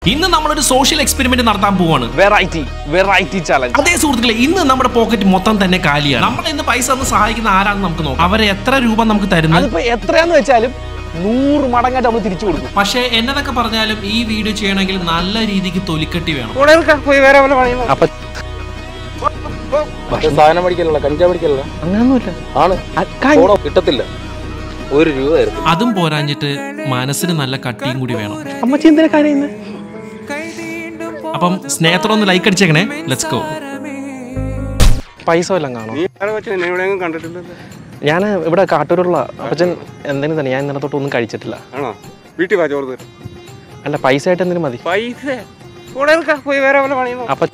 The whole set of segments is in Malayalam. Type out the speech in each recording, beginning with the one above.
ഇന്ന് നമ്മളൊരു സോഷ്യൽ എക്സ്പെരിമെന്റ് നടത്താൻ പോവാണ് വെറൈറ്റി വെറൈറ്റി ചലഞ്ച് അതേ സുഹൃത്തുക്കളെ ഇന്ന് നമ്മുടെ പോക്കറ്റ് മൊത്തം തന്നെ കാലിയാണ് നമ്മൾ ഇന്ന് പൈസ ഒന്ന് സഹായിക്കുന്ന ആരാണെന്ന് നമുക്ക് നോക്കാം അവരെ എത്ര രൂപ നമുക്ക് തരുന്നത് അതിപ്പോ എത്രയാന്ന് വെച്ചാലും നൂറ് മടങ്ങായിട്ട് നമ്മൾ തിരിച്ചു കൊടുക്കും പക്ഷേ എന്നതൊക്കെ പറഞ്ഞാലും ഈ വീഡിയോ ചെയ്യണമെങ്കിൽ നല്ല രീതിക്ക് തൊലിക്കട്ടി വേണം അപ്പൊ പക്ഷെ സാധനം മേടിക്കലല്ല കഞ്ചാവ് മേടിക്കലല്ല അങ്ങനൊന്നുമില്ല ആണ് ഓണോ കിട്ടത്തില്ല ഒരു രൂപ തരത്തില്ല അതും പോരാഞ്ഞിട്ട് മനസ്സിന് നല്ല കട്ടിയും കൂടി വേണം അമ്മച്ചി എന്തിനാ കരയുന്നത് അപ്പം സ്നേഹത്തോടെ ഒന്ന് ലൈക്ക് അടിച്ചേക്കണേ ലെറ്റ്സ് ഗോ പൈസ വല്ലതും കാണോ നീ ആരെ വെച്ച് എന്നെ എവിടെയെങ്കിലും കണ്ടിട്ടില്ലല്ലോ ഞാൻ ഇവിടെ കാട്ടൂരുള്ള അപ്പച്ചൻ എന്തിനു തന്നെ ഞാൻ ഇന്നലെ തൊട്ട് ഒന്നും കഴിച്ചിട്ടില്ല ആണോ വീട്ടിൽ വാ ചോറ് തരും അല്ല പൈസ ആയിട്ട് എന്തിനു മതി പൈസ കൂടെ നിൽക്കാം പോയി വേറെ വല്ല പണിയുന്നു അപ്പൊ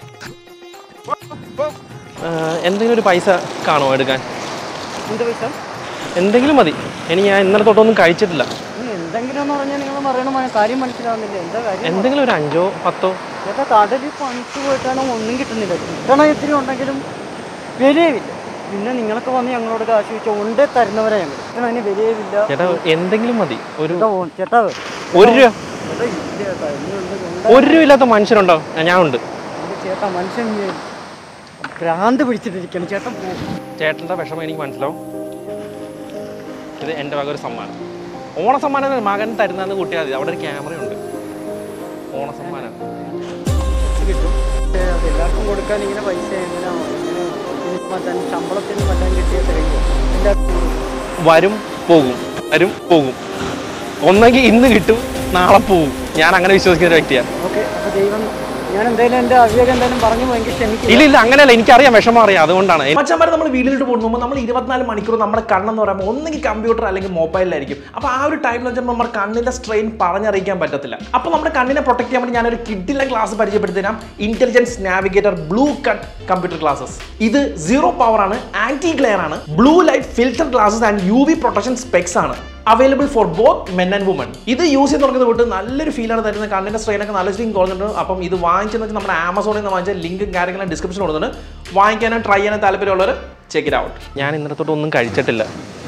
ആ, എന്തെങ്കിലും ഒരു പൈസ കാണോ എടുക്കാൻ എന്ത് പൈസ എന്തെങ്കിലും മതി ഇനി ഞാൻ ഇന്നലെ തൊട്ടൊന്നും കഴിച്ചിട്ടില്ല നീ എന്തെങ്കിലും എന്ന് പറഞ്ഞാൽ നിങ്ങൾ പറയണ മ- കാര്യം മനസ്സിലാവുന്നില്ല എന്താ കാര്യം എന്തെങ്കിലും ഒരു അഞ്ചോ പത്തോ ചേട്ടാ കടലിൽ പണിക്ക് പോയിട്ടാണ് ഒന്നും കിട്ടുന്നില്ല കിട്ടണ ഇത്തിരി ഉണ്ടെങ്കിലും വിലയുമില്ല പിന്നെ നിങ്ങളൊക്കെ വന്ന് ഞങ്ങളോട് കാശ് ചോദിച്ചാൽ ഉണ്ടേ തരുന്നവരെ ഞങ്ങൾ കിട്ടണതിന് വിലയുമില്ല ചേട്ടാ എന്തെങ്കിലും മതി ഒരു ചേട്ടാ ഓ- ചേട്ടാ ഒരു രൂപ ചേട്ടാ ഇല്ല ചേട്ടാ ഇനിയുണ്ട് ഒരു രൂപ ഇല്ലാത്ത മനുഷ്യരുണ്ടോ ഞാൻ ഉണ്ട് ഉണ്ട് ചേട്ടാ മനുഷ്യൻ ഈ ഭ്രാന്ത് പിടിച്ചിട്ടിരിക്കണം ചേട്ടാ പോ ചേട്ടൻ്റെ വിഷമം എനിക്ക് മനസ്സിലാവും ഇത് എൻ്റെ വക ഒരു സമ്മാനം ഓണ സമ്മാനം മകൻ തരുന്നതെന്ന് കൂട്ടിയാൽ മതി അവിടെ ഒരു ക്യാമറയുണ്ട് ഓണ സമ്മാനം കിട്ടും പക്ഷേ അത് എല്ലാവർക്കും കൊടുക്കാൻ ഇങ്ങനെ പൈസ എങ്ങനെയാണോ ഇങ്ങനെ ഇതിന് മറ്റാൻ ശമ്പളത്തിന് മറ്റാൻ കിട്ടിയ തികയോ എല്ലാവർക്കും വരും പോകും വരും പോകും ഒന്നെങ്കിൽ ഇന്ന് കിട്ടും നാളെ പോകും ഞാൻ അങ്ങനെ വിശ്വസിക്കുന്ന ഒരു വ്യക്തിയാണ് ഓക്കെ അപ്പോൾ ദൈവം ഞാൻ എന്തായാലും എൻ്റെ അവിവേകം എന്തായാലും പറഞ്ഞു പോയെങ്കിൽ ക്ഷമിക്കില്ല ഇല്ല ഇല്ല അങ്ങനെയല്ല എനിക്കറിയാം വിഷമം അറിയാം അതുകൊണ്ടാണ് മച്ചന്മാരെ നമ്മൾ വീട്ടിലോട്ട് പോകുമ്പോൾ നമ്മൾ ഇരുപത്തിനാല് മണിക്കൂർ നമ്മുടെ കണ്ണെന്ന് പറയുമ്പോൾ ഒന്നെങ്കിൽ കമ്പ്യൂട്ടർ അല്ലെങ്കിൽ മൊബൈലിലായിരിക്കും അപ്പോൾ ആ ഒരു ടൈമിൽ വെച്ചാൽ നമ്മുടെ കണ്ണിന്റെ സ്ട്രെയിൻ പറഞ്ഞറിയിക്കാൻ പറ്റത്തില്ല അപ്പോൾ നമ്മുടെ കണ്ണിനെ പ്രൊട്ടക്ട് ചെയ്യാൻ വേണ്ടി ഞാനൊരു കിഡിലെ ക്ലാസ് പരിചയപ്പെടുത്തിരാം intelligence navigator blue cut computer classes ഇത് സീറോ പവർ ആണ് ആന്റി ഗ്ലെയർ ആണ് blue light filter glasses and U V protection specs ആണ് available for both men and women ഇത് യൂസ് ചെയ്ത് തുടങ്ങുന്നത് തൊട്ട് നല്ലൊരു ഫീലാണ് തരുന്നത് കണ്ണിന്റെ സ്ട്രെയിൻ ഒക്കെ നല്ല സ്ട്രീം കുറഞ്ഞിട്ടുണ്ട് അപ്പം ഇത് വാങ്ങിച്ചെന്ന് വെച്ചാൽ നമ്മുടെ ആമസോണിൽ നിന്ന് വാങ്ങിച്ച ലിങ്കും കാര്യങ്ങളും ഡിസ്ക്രിപ്ഷൻ കൊടുക്കുന്നുണ്ട് വാങ്ങിക്കാനോ ട്രൈ ചെയ്യാനോ താല്പര്യമുള്ളവർ ചെക്ക് ഇറ്റ് ഔട്ട് ഞാൻ ഇന്നലെ തൊട്ട് ഒന്നും കഴിച്ചിട്ടില്ല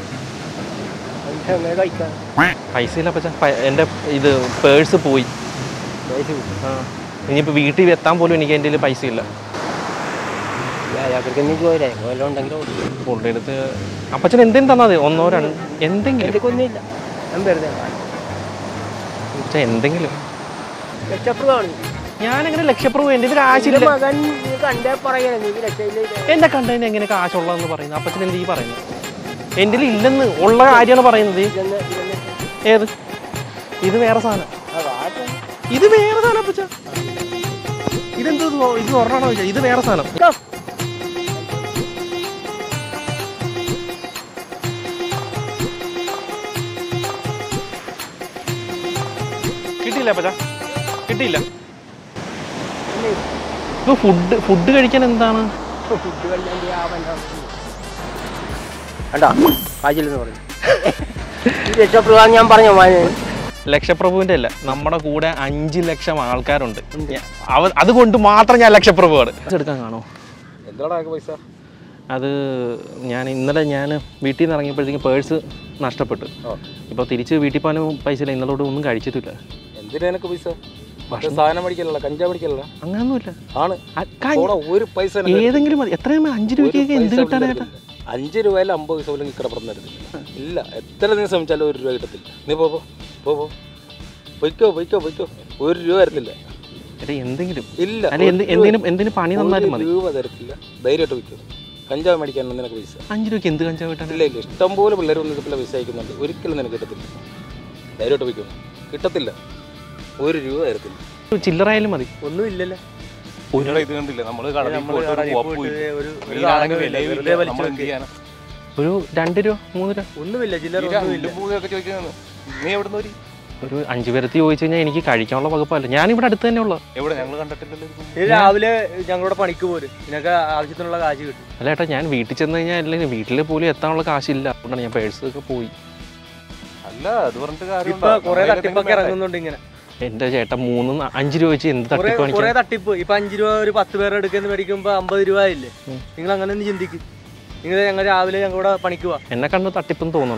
കഴിക്കാൻ പൈസ ഇല്ല പച്ച എൻ്റെ ഇത് പേഴ്സ് പോയി ആ ഇനിയിപ്പോൾ വീട്ടിൽ എത്താൻ പോലും എനിക്ക് എൻ്റെ കയ്യിൽ പൈസ ഇല്ല അയാൾക്കൊന്നും ചോദില്ലേ വല്ലതും ഉണ്ടെങ്കിലോ പുള്ളിയുടെ അടുത്ത് അപ്പച്ചൻ എന്തെങ്കിലും തന്നാൽ മതി ഒന്നോ രണ്ട് എന്തെങ്കിലും ഒന്നുമില്ല ഞാൻ വെറുതെ പക്ഷേ എന്തെങ്കിലും രക്ഷപ്പെടുക കാണുന്നു ഞാനെങ്ങനെ ലക്ഷപ്രഭു എൻ്റെ ഇതിൽ ആശയില്ല മകൻ നീ കണ്ടേ പറയാ നീ രക്ഷയില്ല എന്നെ കണ്ടതിന് എങ്ങനെ കാശുള്ളതെന്ന് പറയുന്നത് അപ്പച്ചൻ എന്ത് ഈ പറയുന്നത് എൻ്റെ കയ്യിൽ ഇല്ലെന്ന് ഉള്ള കാര്യമാണ് പറയുന്നത് ഏത് ഇത് വേറെ സാധനം ഇത് വേറെ സാധനം അപ്പച്ച ഇതെന്തോ ഇത് ഇത് ഒരെണ്ണമാണോ ചോദിച്ചാൽ ഇത് വേറെ സാധനം കിട്ടിയില്ല അപ്പച്ച കിട്ടിയില്ല ഇപ്പൊ ഫുഡ് ഫുഡ് കഴിക്കാൻ എന്താണ് കണ്ടാ കാജില്ലെന്ന് പറഞ്ഞു രക്ഷപ്പെടുക ഞാൻ പറഞ്ഞു ലക്ഷപ്രഭുവിന്റെ അല്ല നമ്മുടെ കൂടെ അഞ്ച് ലക്ഷം ആൾക്കാരുണ്ട് ഞാൻ- അവ അതുകൊണ്ട് മാത്രം ഞാൻ ലക്ഷപ്രഭുവാണ് എടുക്കാൻ കാണോ എന്താടാ പൈസ അത് ഞാൻ ഇന്നലെ ഞാൻ വീട്ടിൽ നിന്ന് ഇറങ്ങിയപ്പോഴത്തേക്കും പേഴ്സ് നഷ്ടപ്പെട്ടു ഇപ്പോൾ തിരിച്ച് വീട്ടിൽ പോകാനും പൈസ ഇല്ല ഇന്നലോട്ട് ഒന്നും കഴിച്ചിട്ടില്ല എന്തിനാ നിനക്ക് പൈസ പക്ഷെ സാധനം മേടിക്കലല്ല കഞ്ചാവ് മേടിക്കലല്ല അങ്ങനൊന്നുമില്ല ആണ് അ- ക- ഓടാ ഒരു പൈസ നിനക്ക് ഏതെങ്കിലും മതി എത്രയും അഞ്ച് ഒരു രൂപയ്ക്കൊക്കെ എന്ത് പൈസ കിട്ടാനാ പോലും ചേട്ടാ തരത്തില്ല. അഞ്ച് രൂപയിൽ അമ്പത് പൈസ പോലും കിട പറഞ്ഞു തരത്തില്ല ഇല്ല എത്ര നീ ശ്രമിച്ചാലും ഒരു രൂപ കിട്ടത്തില്ല നീ പോ പോ പോ പോ പൊയ്ക്കോ പൊയ്ക്കോ പൊയ്ക്കോ ഒരു രൂപ തരത്തില്ല ചേട്ടാ എന്തെങ്കിലും ഇല്ല അല്ല ഒരു എന്ത് രൂപ- എന്തിനും എന്തിനും പണി തന്നാലും ഒരു മതി രൂപ തരത്തില്ല ധൈര്യമായിട്ട് പൊയ്ക്കോ കഞ്ചാവ് മേടിക്കാൻ നിനക്ക് പൈസ അഞ്ച് രൂപയ്ക്ക് എന്ത് കഞ്ചാവ് കിട്ടാൻ ഇല്ല ഇല്ല ഇഷ്ടംപോലെ പിള്ളേർ വന്ന് ഇതുപോലെ പൈസ അയക്കുന്നുണ്ട് ഒരിക്കലും നിനക്ക് കിട്ടത്തില്ല ധൈര്യമായിട്ട് പൊയ്ക്കോ കിട്ടത്തില്ല ഒരു രൂപ തരത്തില്ല ചില്ലറായാലും മതി ഒന്നും ഇല്ലല്ലോ ഇത് കണ്ടില്ല നമ്മള് കടലിൽ പോയിട്ട് ഒരു കോപ്പ് പോയി. മീനാണെങ്കിൽ വിലയുമില്ല. നമ്മൾ എന്ത് ചെയ്യാനാ? ഒരു രണ്ട് രൂപ മൂന്ന് രൂപ ഒന്നുമില്ല ചില്ലറ ഈ രണ്ട് പൂവൊക്കെ ചോദിക്കുന്നത് നീ എവിടുന്ന് വരി ഒരു അഞ്ച് പേരത്തി ചോദിച്ചു കഴിഞ്ഞാൽ എനിക്ക് കഴിക്കാനുള്ള വകുപ്പല്ല ഞാനിവിടെ അടുത്ത് തന്നെ ഉള്ള എവിടെ ഞങ്ങൾ കണ്ടിട്ടില്ലല്ലോ ഇത്. രാവിലെ ഞങ്ങളുടെ പണിക്ക് പോരും ഇതിനൊക്കെ ആവശ്യത്തിനുള്ള കാശ് കിട്ടും അല്ല ഏട്ടാ ഞാൻ വീട്ടിൽ ചെന്ന് കഴിഞ്ഞാൽ അല്ലെങ്കിൽ വീട്ടിൽ പോലും എത്താനുള്ള കാശില്ല അതുകൊണ്ടാണ് ഞാൻ പേഴ്സ് ഒക്കെ പോയി അല്ല അത് പറഞ്ഞിട്ട് കാര്യം ഇപ്പൊ കുറെ തട്ടിപ്പൊക്കെ ഇറങ്ങുന്നുണ്ട് ഇങ്ങനെ എൻ്റെ ചേട്ടൻ മൂന്ന് ന- അഞ്ച് രൂപ വെച്ച് എന്ത് കുറെ തട്ടിപ്പ് കുറെ കാണിക്കാൻ തട്ടിപ്പ് ഇപ്പൊ അഞ്ച് രൂപ ഒരു പത്ത് പേരുടെ എടുക്കുന്ന മേടിക്കുമ്പോ അമ്പത് രൂപ ഇല്ലേ നിങ്ങൾ അങ്ങനെ ഒന്ന് ചിന്തിക്കും നിങ്ങൾ ഞങ്ങൾ രാവിലെ ഞങ്ങളുടെ പണിക്ക് പോവാ എന്നെ കണ്ട് തട്ടിപ്പെന്ന് തോന്നുന്നുണ്ടോ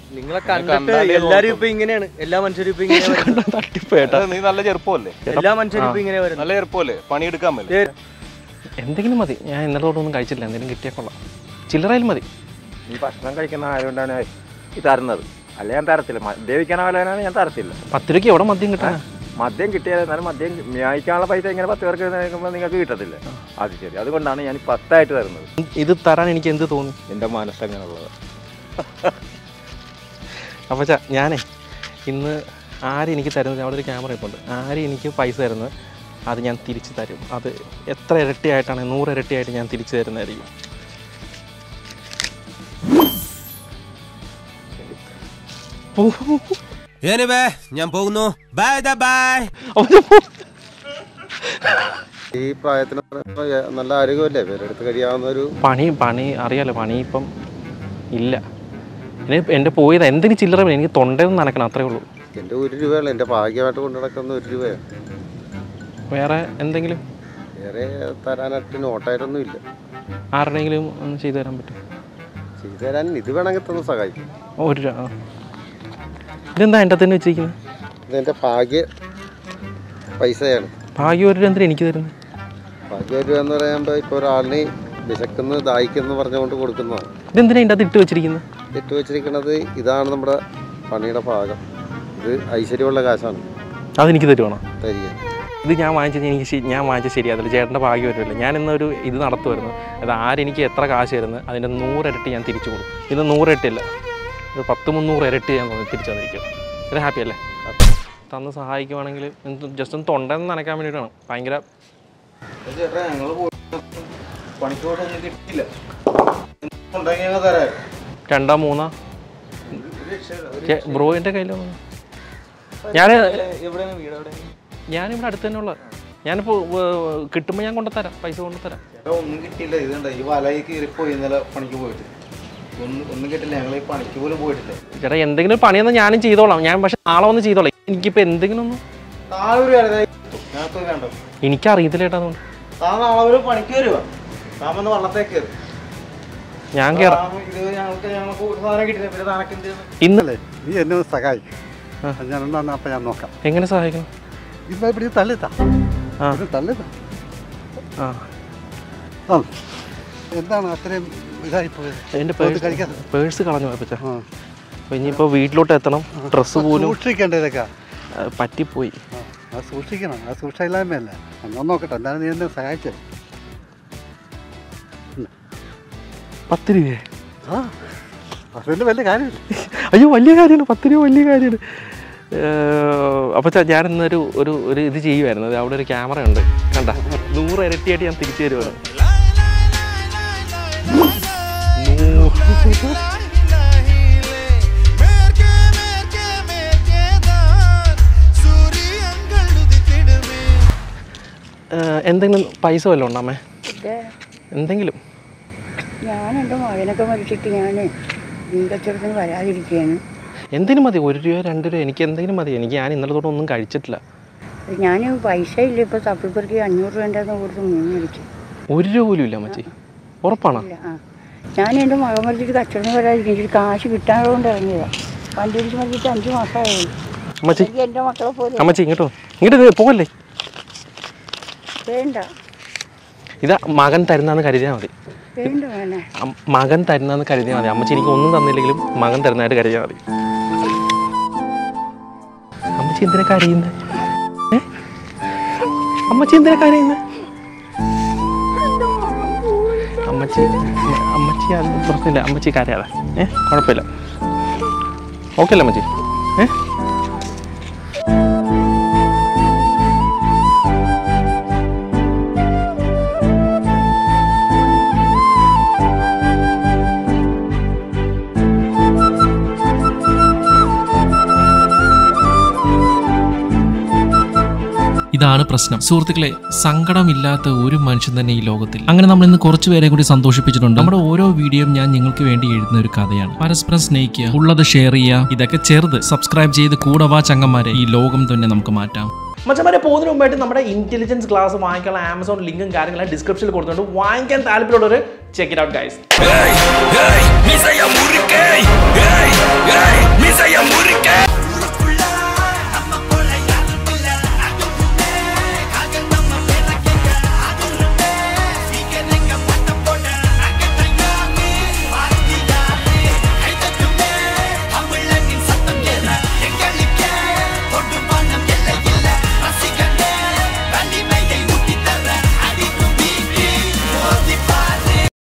നിങ്ങളെ കണ്ടിട്ട് കണ്ടിട്ട് എല്ലാരും ഇപ്പൊ ഇങ്ങനെയാണ് എല്ലാ മനുഷ്യരും ഇപ്പൊ ഇങ്ങനെ വരുന്നത്. തട്ടിപ്പേട്ടാ നീ നല്ല ചെറുപ്പമല്ലേ എല്ലാ മനുഷ്യരും ഇപ്പൊ ഇങ്ങനെ വരുന്നത് നല്ല ചെറുപ്പമല്ലേ പണിയെടുക്കാൻ പറ്റില്ല എന്തെങ്കിലും മതി ഞാൻ ഇന്നലെ തൊട്ടൊന്നും കഴിച്ചില്ല എന്തെങ്കിലും കിട്ടിയാൽ കൊള്ളാം ചില്ലറയിൽ മതി ഈ ഭക്ഷണം കഴിക്കുന്ന ആയതുകൊണ്ടാണ് ഈ തരുന്നത് അല്ല ഞാൻ തരത്തില്ല മദ്യപിക്കാൻ പോലെയാണ് ഞാൻ തരത്തില്ല പത്ത് രൂപയ്ക്ക് എവിടെ മദ്യം കിട്ടാൻ മദ്യം കിട്ടിയാൽ എന്നാലും മദ്യം മ്യായിക്കാനുള്ള പൈസ ഇങ്ങനെ പത്ത് പേർക്ക് നിൽക്കുമ്പോൾ നിങ്ങൾക്ക് കിട്ടത്തില്ല അത് ശരി അതുകൊണ്ടാണ് ഞാൻ ഈ പത്തായിട്ട് തരുന്നത് ഇത് തരാൻ എനിക്ക് എന്ത് തോന്നി എൻ്റെ മനസ്സങ്ങനെയുള്ളത് അപ്പോൾ ചാ ഞാനേ ഇന്ന് ആര് എനിക്ക് തരുന്നത് അവിടെ ഒരു ക്യാമറ ഇപ്പോൾ ഉണ്ട് ആര് എനിക്ക് പൈസ തരുന്നത് അത് ഞാൻ തിരിച്ചു തരും അത് എത്ര ഇരട്ടിയായിട്ടാണ് നൂറ് ഇരട്ടിയായിട്ട് ഞാൻ തിരിച്ചു തരുന്നതായിരിക്കും ഞാൻ പോകുന്നു ബൈ ബൈ ഈ പ്രായത്തിന് നല്ല ആരോഗ്യമല്ലേ പേരെടുത്ത് കഴിയാവുന്ന ഒരു പണി പണി അറിയാലോ പണി ഇപ്പം ഇല്ല ഇനി എൻ്റെ പോയത് എന്തിന് ചില്ലറ വേണം? എനിക്ക് തൊണ്ടയൊന്നും നനക്കണം അത്രേ ഉള്ളൂ എൻ്റെ ഒരു രൂപയല്ല എൻ്റെ ഭാഗ്യമായിട്ട് കൊണ്ടു നടക്കുന്ന ഒരു രൂപയാണ് വേറെ എന്തെങ്കിലും വേറെ തരാനായിട്ട് നോട്ടായിട്ടൊന്നും ഇല്ല ആരുടെയെങ്കിലും ഒന്ന് ചെയ്തു തരാൻ പറ്റും ചെയ്തു തരാൻ ഇത് വേണമെങ്കിൽ തന്നെ സഹായിക്കും ഒരു രൂപ ആ. ഇതെന്താ എൻ്റെ തന്നെ വെച്ചിരിക്കുന്നത് ഇതെൻ്റെ ഭാഗ്യ പൈസയാണ് ഭാഗ്യം ഒരു രൂപ എന്തിനാ എനിക്ക് തരുന്നത് ഭാഗ്യ രൂപ എന്ന് പറയുമ്പോൾ ഇപ്പോൾ ഒരാളിന് വിശക്കുന്നു ദാഹിക്കുന്നു പറഞ്ഞുകൊണ്ട് കൊടുക്കുന്നതാണ് ഇതെന്തിനാ ഇതിൻ്റെ അകത്ത് ഇട്ട് വെച്ചിരിക്കുന്നത് ഇട്ട് വെച്ചിരിക്കുന്നത് ഇതാണ് നമ്മുടെ പണിയുടെ ഭാഗം ഇത് ഐശ്വര്യമുള്ള കാശാണ് അതെനിക്ക് തരുവാണോ തരിക ഇത് ഞാൻ വാങ്ങിച്ചത് എനിക്ക് ശരി- ഞാൻ വാങ്ങിച്ച ശരിയാതില്ല ചേട്ടൻ്റെ ഭാഗ്യം വരുമല്ലോ ഞാൻ ഇന്നൊരു ഇത് നടത്തുമായിരുന്നു അത് ആരെനിക്ക് എത്ര കാശ് തരുന്നത് അതിൻ്റെ നൂറിരട്ടി ഞാൻ തിരിച്ചു കൊടുക്കും ഇത് നൂറിരട്ടിയല്ല ഒരു പത്ത് മുന്നൂറ് ഇരട്ടി ഞാൻ തിരിച്ചു തന്നിരിക്കും ഇത് ഹാപ്പി അല്ലേ തന്ന് സഹായിക്കുവാണെങ്കിൽ ജസ്റ്റ് ഒന്ന് തൊണ്ടെന്ന് നനയ്ക്കാൻ വേണ്ടിയിട്ടാണ് ഭയങ്കര ചേട്ടാ ഞങ്ങൾ പണിക്ക് പോയിട്ടൊന്നും കിട്ടിയില്ല ഉണ്ടെങ്കിൽ ഞങ്ങൾ തരാം രണ്ടോ മൂന്നോ ബ്രോയിൻ്റെ കയ്യിൽ ഞാൻ എവിടെയാണ് വീട് എവിടെ ഞാനിവിടെ അടുത്ത് തന്നെ ഉള്ള ഞാനിപ്പോൾ കിട്ടുമ്പോൾ ഞാൻ കൊണ്ടുതരാം പൈസ കൊണ്ടുതരാം ചേട്ടാ ഒന്നും കിട്ടിയില്ല ഇതുണ്ട് ഈ വലയിൽ കീറിപ്പോയി ഇന്നലെ പണിക്ക് പോയിട്ട് ഒന്നും ഒന്നും കിട്ടില്ല ഞങ്ങൾ ഈ പണിക്ക് പോലും പോയിട്ടില്ല ചേട്ടാ എന്തെങ്കിലും പണിയൊന്നും ഞാനും ചെയ്തോളാം ഞാൻ പക്ഷെ നാളെ വന്ന് ചെയ്തോളാം എനിക്കിപ്പോൾ എന്തെങ്കിലും ഒന്ന് നാളെ ഒരു ഞങ്ങൾക്ക് വേണ്ട എനിക്കറിയത്തില്ല ചേട്ടാ അതുകൊണ്ട് താ നാളെ ഒരു പണിക്ക് വരുവാ താൻ വന്ന് വള്ളത്തേക്ക് കയറി ഞാൻ കയറാം ഇത് ഞങ്ങൾക്ക് ഞങ്ങൾക്ക് ഒരു സാധനം കിട്ടില്ല പിന്നെ താനൊക്കെ എന്ത് ചെയ്യുന്നു? ഇന്നലെ നീ എന്നെ ഒന്ന് സഹായിക്കും ഞാൻ ഉണ്ടാകുന്ന അപ്പം ഞാൻ നോക്കാം എങ്ങനെ സഹായിക്കണം ഇപ്പം ഇവിടെ തള്ളിത്താ ആ. ഇത് തള്ളിത്താ ആ ആ എന്താണ് അത്രയും ഇതായി പോയത് എൻ്റെ പോയിട്ട് പേഴ്സ് കഴിക്കാൻ പേഴ്സ് കളഞ്ഞു പോയപ്പച്ച ആ. അപ്പോൾ ഇനിയിപ്പോൾ വീട്ടിലോട്ട് എത്തണം ഡ്രസ്സ് പോലും സൂക്ഷിക്കേണ്ട ഇതൊക്കെ ആ, പറ്റിപ്പോയി ആ, അത് സൂക്ഷിക്കണം അത് സൂക്ഷിച്ചില്ലായ്മയല്ല എന്നാ നോക്കട്ടെ എന്നാലും നീ എന്നെ സഹായിച്ചേ പത്ത് രൂപയെ ആ അതിൻ്റെ വലിയ കാര്യമില്ല അയ്യോ വലിയ കാര്യമാണ് പത്ത് രൂപ വലിയ കാര്യമാണ് അപ്പോൾ ഞാൻ ഇന്നൊരു ഒരു ഒരു ഇത് ചെയ്യുമായിരുന്നു അത് അവിടെ ഒരു ക്യാമറ ഉണ്ട് കണ്ട നൂറ് ഇരട്ടിയായിട്ട് ഞാൻ തിരിച്ചു തരുവാണ് എന്തെങ്കിലും പൈസ വല്ലതും ഉണ്ടോ അമ്മേ എന്തെങ്കിലും ഞാൻ എൻ്റെ മകനൊക്കെ മരിച്ചിട്ട് ഞാൻ മീൻ കച്ചവടത്തിന് വരാതിരിക്കുകയാണ് എന്തിനും മതി ഒരു രൂപ രണ്ട് രൂപ എനിക്ക് എന്തെങ്കിലും മതി എനിക്ക് ഞാൻ ഇന്നലെ തൊട്ട് ഒന്നും കഴിച്ചിട്ടില്ല ഞാൻ പൈസ ഇല്ല ഇപ്പോൾ തപ്പിപ്പുറക്കി അഞ്ഞൂറ് രൂപേൻ്റെ കൊടുത്ത് മീൻ മേടിച്ചു ഒരു രൂപ പോലും ഇല്ല അമ്മച്ചി ഉറപ്പാണോ ഇല്ല ആ ഞാൻ എൻ്റെ മകൻ മരിച്ചിട്ട് കച്ചവടത്തിന് വരാതിരിക്കും എനിക്ക് കാശ് കിട്ടാനുള്ളതുകൊണ്ട് ഇറങ്ങിയതാണ് വണ്ടി ഇടിച്ച് മരിച്ചിട്ട് അഞ്ച് മാസമായി അമ്മച്ചി എനിക്ക് എൻ്റെ മക്കളെ പോലെ അമ്മച്ചി ഇങ്ങോട്ടോ ഇങ്ങോട്ട് ഇത് പോകല്ലേ വേണ്ട ഇതാ മകൻ തരുന്നാന്ന് കരുതിയാൽ മതി വേണ്ട വേണേ അം- മകൻ തരുന്നാന്ന് കരുതിയാൽ മതി അമ്മച്ചി എനിക്ക് ഒന്നും തന്നില്ലെങ്കിലും മകൻ തരുന്നതായിട്ട് കരുതിയാൽ മതി അമ്മച്ചി എന്തിനാ കരയുന്നത് ഏ? അമ്മച്ചി എന്തിനാ കരയുന്നത് അമ്മച്ചി അമ്മച്ചി അത് പ്രശ്നമില്ല അമ്മച്ചി കരയാതെ ഏ കുഴപ്പമില്ല ഓക്കെ അല്ലേ അമ്മച്ചി ഏ ഇതാണ് പ്രശ്നം സുഹൃത്തുക്കളെ സങ്കടമില്ലാത്ത ഒരു മനുഷ്യൻ തന്നെ ഈ ലോകത്തിൽ അങ്ങനെ നമ്മൾ ഇന്ന് കുറച്ച് പേരെ കൂടി സന്തോഷിപ്പിച്ചിട്ടുണ്ട് നമ്മുടെ ഓരോ വീഡിയോയും ഞാൻ നിങ്ങൾക്ക് വേണ്ടി എഴുതുന്ന ഒരു കഥയാണ് പരസ്പരം സ്നേഹിക്കുക ഉള്ളത് ഷെയർ ചെയ്യുക ഇതൊക്കെ ചെറുത് സബ്സ്ക്രൈബ് ചെയ്ത് കൂടെ വാ ചങ്ങന്മാരെ ഈ ലോകം തന്നെ നമുക്ക് മാറ്റാം മച്ചന്മാരെ പോകുന്നതിന് മുമ്പായിട്ട് നമ്മുടെ ഇന്റലിജൻസ് ക്ലാസ് വാങ്ങിക്കാനുള്ള ആമസോൺ ലിങ്കും കാര്യങ്ങളും ഡിസ്ക്രിപ്ഷനിൽ കൊടുത്തിട്ടുണ്ട് വാങ്ങിക്കാൻ താല്പര്യമുള്ളവർ check it out guys Misaya Murike, hey, hey, Misaya Murike.